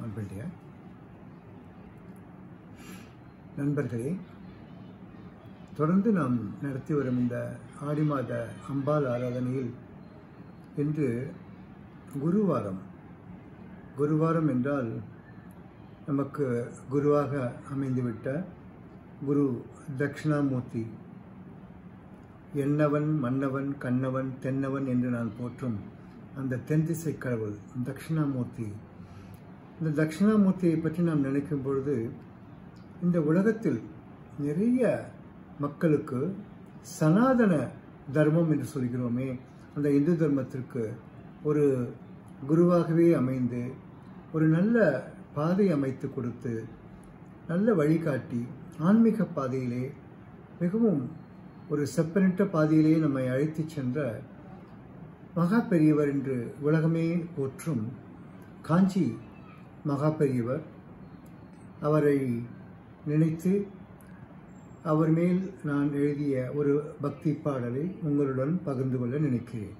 அன்பில்டிய நண்பர்களே தொடர்ந்து நாம் நடத்தி வரும் இந்த ஆடி மாத அம்பாள் ஆராதனையில் இன்று குருவாரம் குருவாரம் என்றால் நமக்கு குருவாக அமைந்துவிட்ட குரு தட்சிணாமூர்த்தி என்னவன் மன்னவன் கண்ணவன் தென்னவன் என்று நான் போற்றும் அந்த தென்திசை கடவுள் தட்சிணாமூர்த்தி இந்த தட்சிணாமூர்த்தியை பற்றி நாம் நினைக்கும் பொழுது இந்த உலகத்தில் நிறைய மக்களுக்கு சனாதன தர்மம் என்று சொல்கிறோமே அந்த இந்து தர்மத்திற்கு ஒரு குருவாகவே அமைந்து ஒரு நல்ல பாதை அமைத்து கொடுத்து நல்ல வழிகாட்டி ஆன்மீக பாதையிலே மிகவும் ஒரு செப்பனிட்ட பாதையிலே நம்மை அழைத்து சென்ற மகா பெரியவர் என்று உலகமே போற்றும் காஞ்சி மகா பெரியவர் அவரை நினைத்து அவர் மேல் நான் எழுதிய ஒரு பக்தி பாடலை உங்களுடன் பகிர்ந்து கொள்ள நினைக்கிறேன்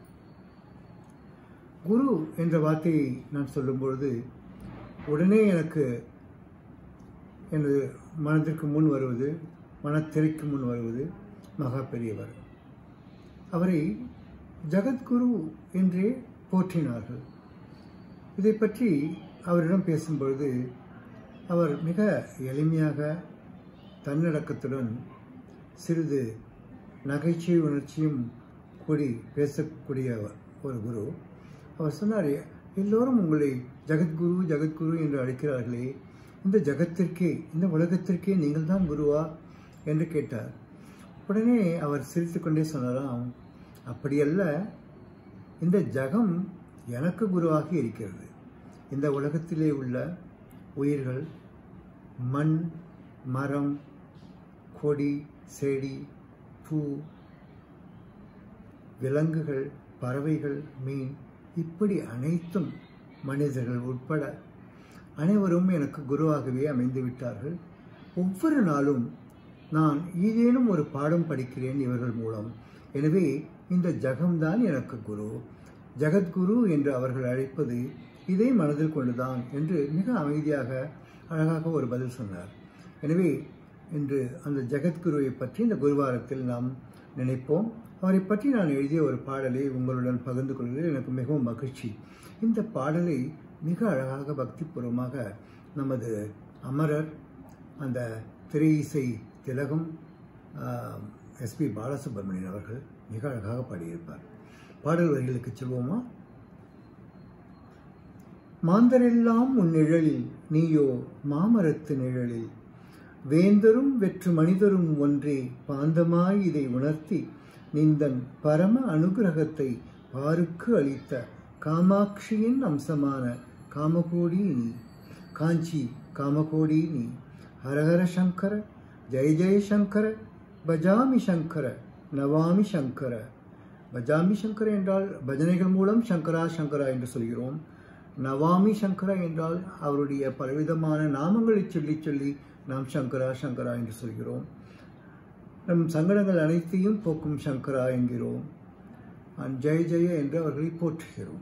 குரு என்ற வார்த்தையை நான் சொல்லும்பொழுது உடனே எனக்கு எனது மனதிற்கு முன் வருவது மனத்திரைக்கு முன் வருவது மகா பெரியவர் அவரை ஜகத்குரு என்றே போற்றினார்கள் இதை பற்றி அவரிடம் பேசும்பொழுது அவர் மிக எளிமையாக தன்னடக்கத்துடன் சிறிது நகைச்சுவை உணர்ச்சியும் கூடி பேசக்கூடிய ஒரு குரு அவர் சொன்னார் எல்லோரும் உங்களை ஜெகத்குரு ஜெகத்குரு என்று அழைக்கிறார்களே இந்த ஜகத்திற்கே இந்த உலகத்திற்கே நீங்கள் தான் குருவா என்று கேட்டார் உடனே அவர் சிரித்துக்கொண்டே சொன்னாராம் அப்படியல்ல இந்த ஜகம் எனக்கு குருவாக இருக்கிறது இந்த உலகத்திலே உள்ள உயிர்கள் மண் மரம் கொடி செடி பூ விலங்குகள் பறவைகள் மீன் இப்படி அனைத்தும் மனிதர்கள் உட்பட அனைவரும் எனக்கு குருவாகவே அமைந்து விட்டார்கள் ஒவ்வொரு நாளும் நான் ஏதேனும் ஒரு பாடம் படிக்கிறேன் இவர்கள் மூலம் எனவே இந்த ஜகம்தான் எனக்கு குரு ஜகத்குரு என்று அவர்கள் அழைப்பது இதை மனதில் கொண்டுதான் என்று மிக அமைதியாக அழகாக ஒரு பதில் சொன்னார் எனவே இன்று அந்த ஜெகத்குருவை பற்றி இந்த குருவாரத்தில் நாம் நினைப்போம் அவரை பற்றி நான் எழுதிய ஒரு பாடலை உங்களுடன் பகிர்ந்து கொள்வதில் எனக்கு மிகவும் மகிழ்ச்சி இந்த பாடலை மிக அழகாக பக்திபூர்வமாக நமது அமரர் அந்த திரை இசை திலகம் எஸ்பி பாலசுப்ரமணியன் அவர்கள் மிக அழகாக பாடியிருப்பார் பாடல் வரிகளுக்கு செல்வோமா மாந்தரெல்லாம் உன் நிழலில் நீயோ மாமரத்து நிழலில் வேந்தரும் வெற்று மனிதரும் ஒன்றே பாந்தமாய் இதை உணர்த்தி நிந்தன் பரம அனுகிரகத்தை பாருக்கு அளித்த காமாட்சியின் அம்சமான காமகோடி நீ காஞ்சி காமகோடி நீ ஹரஹர சங்கர ஜெய ஜெய சங்கர பஜாமி சங்கர நவாமி சங்கர பஜாமி சங்கர என்றால் பஜனைகள் மூலம் சங்கரா சங்கரா என்று சொல்கிறோம் நவாமி சங்கரா என்றால் அவருடைய பலவிதமான நாமங்களை சொல்லி சொல்லி நாம் சங்கரா சங்கரா என்று சொல்கிறோம் நம் சங்கடங்கள் அனைத்தையும் போக்கும் சங்கரா என்கிறோம் ஜெய ஜெய என்று அவர்களை போற்றுகிறோம்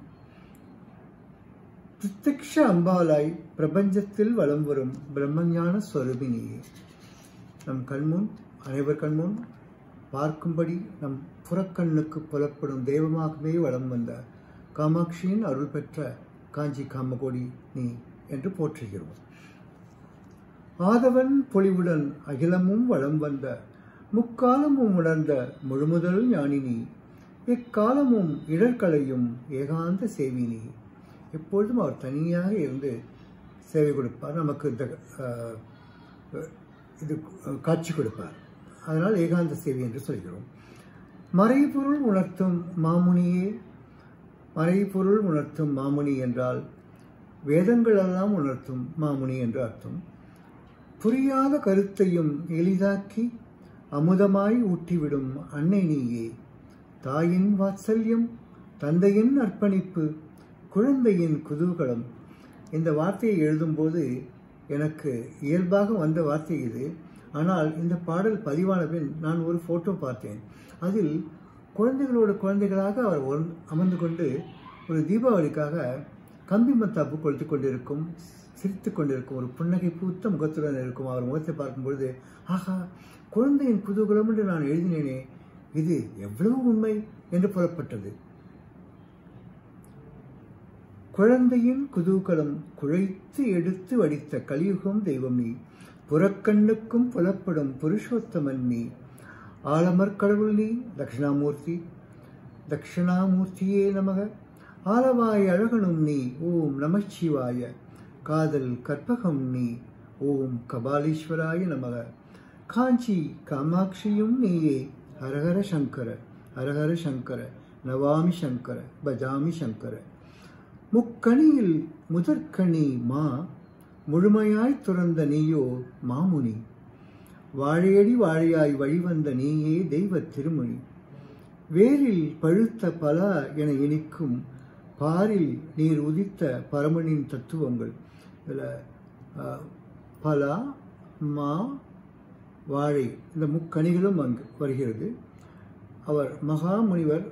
பிரத்யக்ஷ அம்பாலாய் பிரபஞ்சத்தில் வலம் வரும் பிரம்மஞான ஸ்வரூபினியே நம் கண்முன் அனைவர் கண்முன் பார்க்கும்படி நம் புறக்கண்ணுக்கு புலப்படும் தெய்வமாகவே வலம் வந்த காமாட்சியின் அருள் பெற்ற காஞ்சி காமகோடி நீ என்று போற்றுகிறோம் ஆதவன் பொலிவுடன் அகிலமும் வளம் வந்த முக்காலமும் உணர்ந்த முழுமுதல் ஞானினி எக்காலமும் இடர்களையும் ஏகாந்த சேவினி எப்பொழுதும் அவர் தனியாக இருந்து சேவை கொடுப்பார் நமக்கு இந்த இது காட்சி கொடுப்பார் அதனால் ஏகாந்த சேவை என்று சொல்கிறோம் மறைபொருள் உணர்த்தும் மாமுனியே மறைபொருள் உணர்த்தும் மாமுனி என்றால் வேதங்களெல்லாம் உணர்த்தும் மாமுனி என்று அர்த்தம் புரியாத கருத்தையும் எளிதாக்கி அமுதமாய் ஊட்டிவிடும் அன்னை நீயே தாயின் வாத்சல்யம் தந்தையின் அர்ப்பணிப்பு குழந்தையின் குதூகலம் இந்த வார்த்தையை எழுதும்போது எனக்கு இயல்பாக வந்த வார்த்தை இது ஆனால் இந்த பாடல் பதிவான பின் நான் ஒரு ஃபோட்டோ பார்த்தேன் அதில் குழந்தைகளோட குழந்தைகளாக அவர் ஒன்- அமர்ந்து கொண்டு ஒரு தீபாவளிக்காக கம்பி மத்தாப்பு கொளுத்து கொண்டிருக்கும் சிரித்து கொண்டிருக்கும் ஒரு புன்னகை பூத்த முகத்துடன் இருக்கும் அவர் முகத்தை பார்க்கும்பொழுது ஆஹா குழந்தையின் குதூகலம் என்று நான் எழுதினேனே இது எவ்வளவு உண்மை என்று புறப்பட்டது குழந்தையின் குதூகலம் குழைத்து எடுத்து வடித்த கலியுகம் தெய்வம் நீ புறக்கண்ணுக்கும் புலப்படும் புருஷோத்தமன் நீ ஆலமர் கடவுள் நீ தட்சிணாமூர்த்தி தட்சிணாமூர்த்தியே நமக ஆலவாய் அழகனும் நீ ஓம் நமச்சிவாய காதல் கற்பகம் நீ ஓம் கபாலீஸ்வராய நமக காஞ்சி காமாட்சியும் நீயே ஹரஹர சங்கர ஹரஹர சங்கர நவாமி சங்கர பஜாமி சங்கர முக்கணியில் முதற்கனி மா முழுமையாய் துறந்த நீயோ மாமுனி வாழையடி வாழையாய் வழிவந்த நீயே தெய்வ திருமொழி வேரில் பழுத்த பலா என இனிக்கும் பாரில் நீர் உதித்த பரமனின் தத்துவங்கள் இதில் பலா மா வாழை இந்த முக்கணிகளும் அங்கு வருகிறது அவர் மகா முனிவர்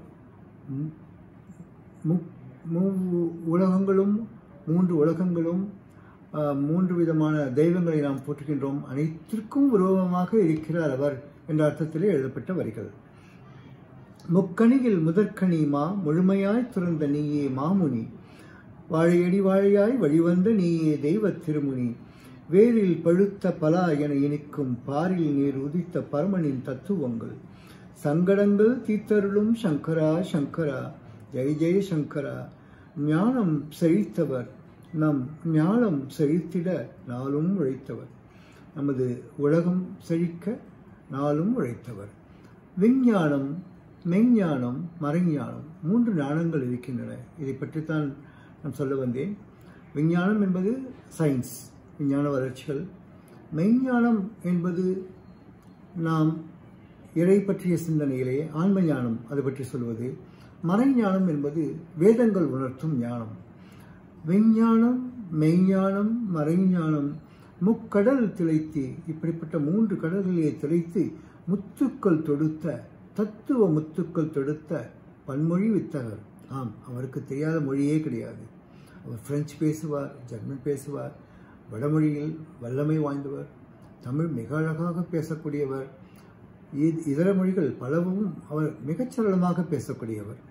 உலகங்களும் மூன்று உலகங்களும் மூன்று விதமான தெய்வங்களை நாம் போற்றுகின்றோம் அனைத்திற்கும் உருவமாக இருக்கிறார் அவர் என்ற அர்த்தத்திலே எழுதப்பட்ட வரிகள் முக்கணியில் முதற்கனி மா முழுமையாய் துறந்த நீயே மாமுனி வாழையடி வாழையாய் வழிவந்த நீயே தெய்வ திருமுனி வேரில் பழுத்த பலா என இனிக்கும் பாரில் நீர் உதித்த பரமனின் தத்துவங்கள் சங்கடங்கள் தீத்தருளும் சங்கரா சங்கரா ஜெய் ஜெய சங்கரா ஞானம் செழித்தவர் நம் ஞானம் செழித்திட நாளும் உழைத்தவர் நமது உலகம் செழிக்க நாளும் உழைத்தவர் விஞ்ஞானம் மெய்ஞானம் மறைஞானம் மூன்று ஞானங்கள் இருக்கின்றன இதை பற்றித்தான் நான் சொல்ல வந்தேன் விஞ்ஞானம் என்பது சயின்ஸ் விஞ்ஞான வளர்ச்சிகள் மெய்ஞானம் என்பது நாம் இறை பற்றிய சிந்தனையிலே ஆன்ம ஞானம் அதை பற்றி சொல்வது மறைஞானம் என்பது வேதங்கள் உணர்த்தும் ஞானம் விஞ்ஞானம் மெய்ஞானம் மறைஞானம் முக்கடல் திளைத்து இப்படிப்பட்ட மூன்று கடல்களிலே திளைத்து முத்துக்கள் தொடுத்த தத்துவ முத்துக்கள் தொடுத்த பன்மொழி வித்தகர் ஆம் அவருக்கு தெரியாத மொழியே கிடையாது அவர் பிரெஞ்சு பேசுவார் ஜெர்மன் பேசுவார் வடமொழியில் வல்லமை வாய்ந்தவர் தமிழ் மிக அழகாக பேசக்கூடியவர் இதர மொழிகள் பலவும் அவர் மிகச் சரளமாக பேசக்கூடியவர்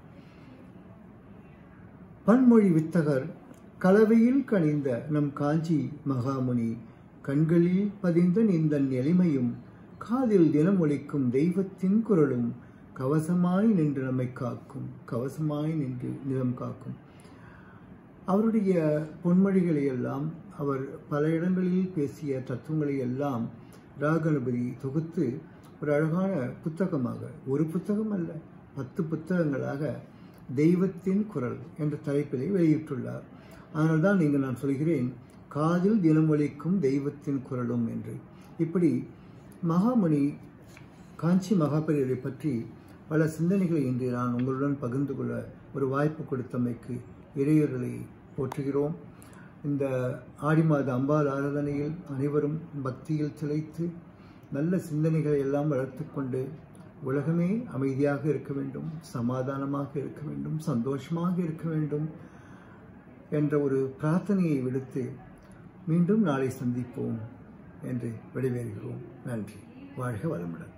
பன்மொழி வித்தகர் கலவையில் கனிந்த நம் காஞ்சி மகாமுனி கண்களில் பதிந்த நிந்தன் எளிமையும் காதில் தினம் ஒலிக்கும் தெய்வத்தின் குரலும் கவசமாய் நின்று நம்மை காக்கும் கவசமாய் நின்று நிலம் காக்கும் அவருடைய பொன்மொழிகளை எல்லாம் அவர் பல இடங்களில் பேசிய தத்துவங்களை எல்லாம் ராகணபதி தொகுத்து ஒரு அழகான புத்தகமாக ஒரு புத்தகம் அல்ல பத்து புத்தகங்களாக தெய்வத்தின் குரல் என்ற தலைப்பிலே வெளியிட்டுள்ளார் அதனால்தான் இங்கு நான் சொல்கிறேன் காதில் தினம் ஒலிக்கும் தெய்வத்தின் குரலும் என்று இப்படி மகாமணி காஞ்சி மகாபெரியரை பற்றி பல சிந்தனைகளை இன்று நான் உங்களுடன் பகிர்ந்து கொள்ள ஒரு வாய்ப்பு கொடுத்தமைக்கு இறையர்களை போற்றுகிறோம் இந்த ஆடி மாத அம்பாள் ஆராதனையில் அனைவரும் பக்தியில் திளைத்து நல்ல சிந்தனைகளை எல்லாம் வளர்த்து கொண்டு உலகமே அமைதியாக இருக்க வேண்டும் சமாதானமாக இருக்க வேண்டும் சந்தோஷமாக இருக்க வேண்டும் என்ற ஒரு பிரார்த்தனையை விடுத்து மீண்டும் நாளை சந்திப்போம் என்று விடைபெறுகிறோம் நன்றி வாழ்க வளமுடன்